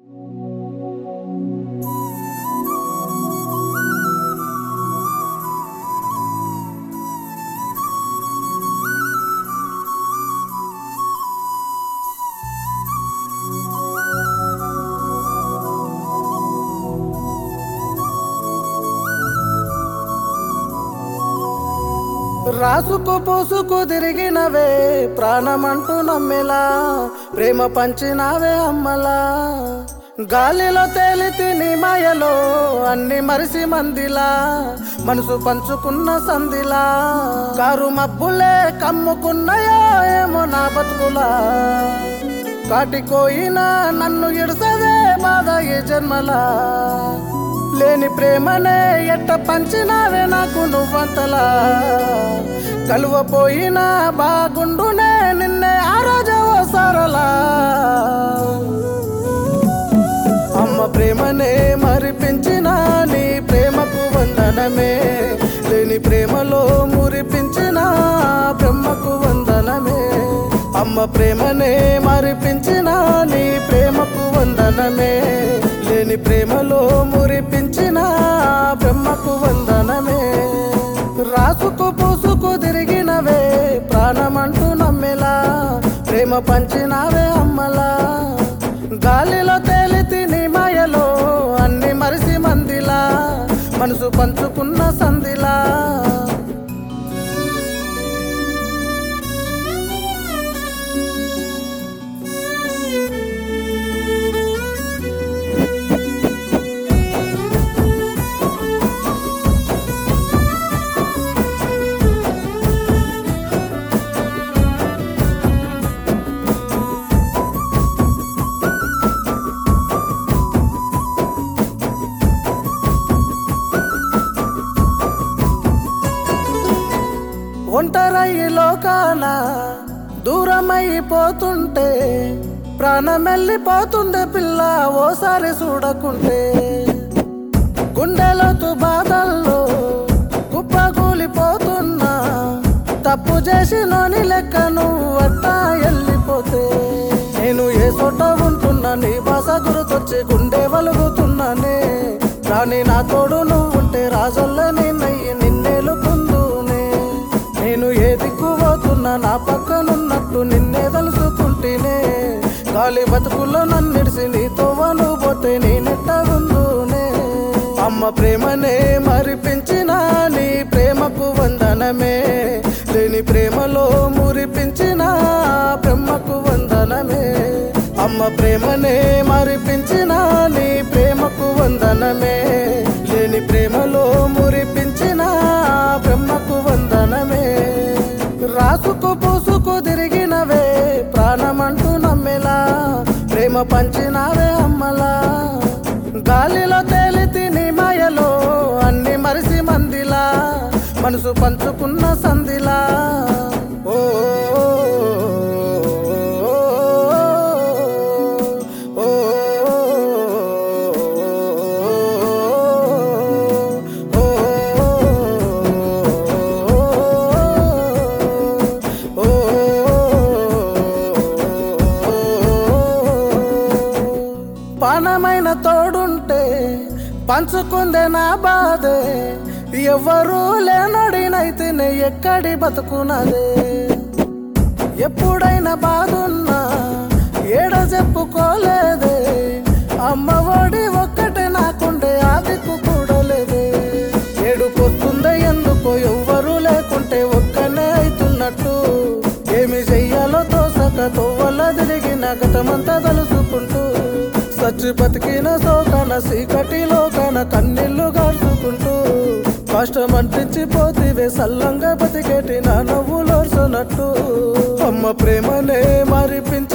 రాసుకు పూసుకు తిరిగినవే ప్రాణమంటూ నమ్మిలా ప్రేమ పంచినావే అమ్మలా గాలిలో తేలి తిని మాయలో అన్ని మరిసి మందిలా మనసు పంచుకున్న సందిలా కారు మబ్బులే కమ్ముకున్నాయో ఏమో నా బతుకులా కాటికోయినా నన్ను ఇడుసదే బాధ ఈ జన్మలా లేని ప్రేమనే ఎట్ట పంచినావే నాకు నువ్వంతలా కలువపోయినా బాగుండునే నిన్నే ఆ రోజు ఓ సరలా అమ్మ ప్రేమనే మరిపించిన నీ ప్రేమకు వందనమే లేని ప్రేమలో మురిపించిన బ్రహ్మకు వందనమే అమ్మ ప్రేమనే మరిపించిన నీ ప్రేమకు వందనమే లేని ప్రేమలో మురిపించిన బ్రహ్మకు వందనమే రాసుకు పూసుకు తిరిగినవే ప్రాణమంటూ నమ్మిలా ప్రేమ పంచినావే అమ్మలా గాలిలో తేలి తిని మాయలో అన్ని మరిసి మందిలా మనసు పంచుకున్న సందిలా ఒంటరయ్యి లోకాన దూరమైపోతుంటే ప్రాణమెళ్ళిపోతుంది పిల్ల ఓసారి చూడకుంటే గుండెలోతు బాధల్లో కుప్పగూలిపోతున్నా తప్పు చేసినోని లెక్క నువ్వు అట్టా వెళ్ళిపోతే నేను ఏ చోట ఉంటున్నా నీ భాష గుర్తొచ్చి గుండె వలుగుతున్నానే రాని నా తోడు నువ్వు ఉంటే రాజుల్లో నిన్నయ్యి నిన్నేలుకుందునే నేను ఏ దిక్కు పోతున్నా నా పక్కనున్నట్టు నిన్నే తలుసుకుంటేనే గాలి బతుకుల్లో నన్నిడిసి నీతో నువ్వు పోతే నేనెట్ట ఉందునే అమ్మ ప్రేమనే మరిపించిన నీ ప్రేమకు వందనమే లేని ప్రేమలో మురిపించిన బ్రహ్మకు వందనమే అమ్మ ప్రేమనే మరిపించిన నీ ప్రేమకు వందనమే లేని ప్రేమలో మురిపించిన బ్రహ్మకు వందనమే రాసుకు పూసుకు తిరిగినవే ప్రాణమంటూ నమ్మిలా ప్రేమ పంచినావే అమ్మలా గాలిలో తేలి తిని మాయలో అన్ని మరిసి మందిలా మనసు పంచుకున్న సందిలా ఓ ఓ, ఓ, ఓ, పానమైన తోడుంటే పంచుకుందే నా బాధే ఎవ్వరూ లేనడినైతేనే ఎక్కడి బతుకున్నదే ఎప్పుడైనా బాధున్నా ఏడ చెప్పుకోలేదే అమ్మ ఒడి ఒక్కటే నాకుండే ఆదికు కూడలేదే ఏడుకొస్తుందే ఎందుకో ఎవ్వరూ లేకుంటే ఒక్కనే అవుతున్నట్టు ఏమి చెయ్యాలో తోసక తోవల తిరిగిన గతమంతా తలుసుకుంటూ సచ్చి బతికిన సోకన సీకటిలో కన కన్నీళ్లు గార్చుకుంటూ కష్టం అంటించిపోతివే సల్లంగా బతికేటి నా నవ్వులోర్సనట్టు అమ్మ ప్రేమనే మరిపించి